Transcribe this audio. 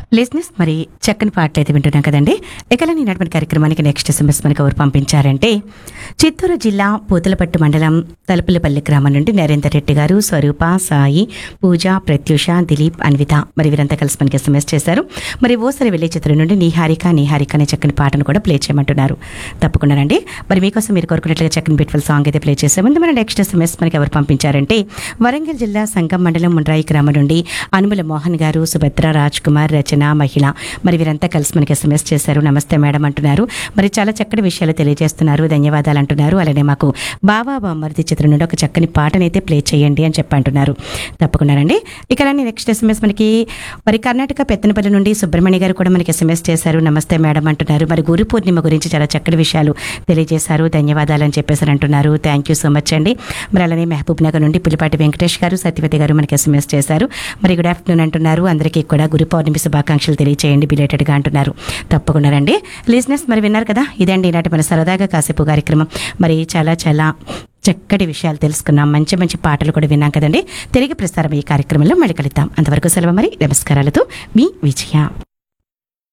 లిజినెస్ మరి చక్కని పాటలు అయితే వింటున్నాం కదండి ఇక నేనటువంటి కార్యక్రమానికి నెక్స్ట్ ఎస్ఎంఎస్ మనకి ఎవరు పంపించారంటే చిత్తూరు జిల్లా పూతలపట్టు మండలం తలుపులపల్లి గ్రామం నుండి నరేందర్ రెడ్డి గారు స్వరూప సాయి పూజ ప్రత్యూష దిలీప్ అన్విత మరి వీరంతా కలిసి మనకి ఎస్ఎంఎస్ చేశారు మరి ఓసరి వెళ్ళే చిత్రం నుండి నీహారిక నీహారిక అనే చక్కని పాటను కూడా ప్లే చేయమంటున్నారు తప్పకుండా రండి మరి మీకోసం మీరు కోరుకున్నట్లుగా చక్కని బ్యూటిఫుల్ సాంగ్ అయితే ప్లే చేసే ముందు మన నెక్స్ట్ ఎస్ఎంఎస్ మనకి ఎవరు పంపించారంటే వరంగల్ జిల్లా సంగం మండలం ముండ్రాయి గ్రామం నుండి అనుముల మోహన్ గారు సుభద్ర రాజ్ కుమార్ రచన మహిళ మరి వీరంతా కలిసి మనకి ఎస్ఎంఎస్ చేశారు నమస్తే మేడం అంటున్నారు మరి చాలా చక్కటి విషయాలు తెలియజేస్తున్నారు ధన్యవాదాలు అంటున్నారు అలానే మాకు బాబా బామ్మర్ది చిత్రం నుండి ఒక చక్కని పాటనైతే ప్లే చేయండి అని చెప్పి అంటున్నారు తప్పకుండానండి ఇక నెక్స్ట్ ఎస్ఎంఎస్ మనకి మరి కర్ణాటక పెత్తనపల్లి నుండి సుబ్రహ్మణ్య గారు కూడా మనకి ఎస్ఎంఎస్ చేశారు నమస్తే మేడం అంటున్నారు మరి గురు పూర్ణిమ గురించి చాలా చక్కటి విషయాలు తెలియజేశారు ధన్యవాదాలు అని చెప్పేసి అంటున్నారు థ్యాంక్ యూ సో మచ్ అండి మరి అలానే మహబూబ్ నగర్ నుండి పులిపాటి వెంకటేష్ గారు సత్యవతి గారు మనకి ఎస్ఎంఎస్ చేశారు మరి గుడ్ ఆఫ్టర్నూన్ అంటున్నారు అందరికీ కూడా గురు పౌర్ణమి శుభాకాంక్షలు తెలియచేయండి బిలేటెడ్గా అంటున్నారు తప్పకుండా రండి లిజినెస్ మరి విన్నారు కదా ఇదండి ఈనాటి మన సరదాగా కాసేపు కార్యక్రమం మరి చాలా చాలా చక్కటి విషయాలు తెలుసుకున్నాం మంచి మంచి పాటలు కూడా విన్నాం కదండి తిరిగి ప్రసారం ఈ కార్యక్రమంలో మళ్ళీ కలుద్దాం అంతవరకు సెలవు మరి నమస్కారాలతో మీ విజయ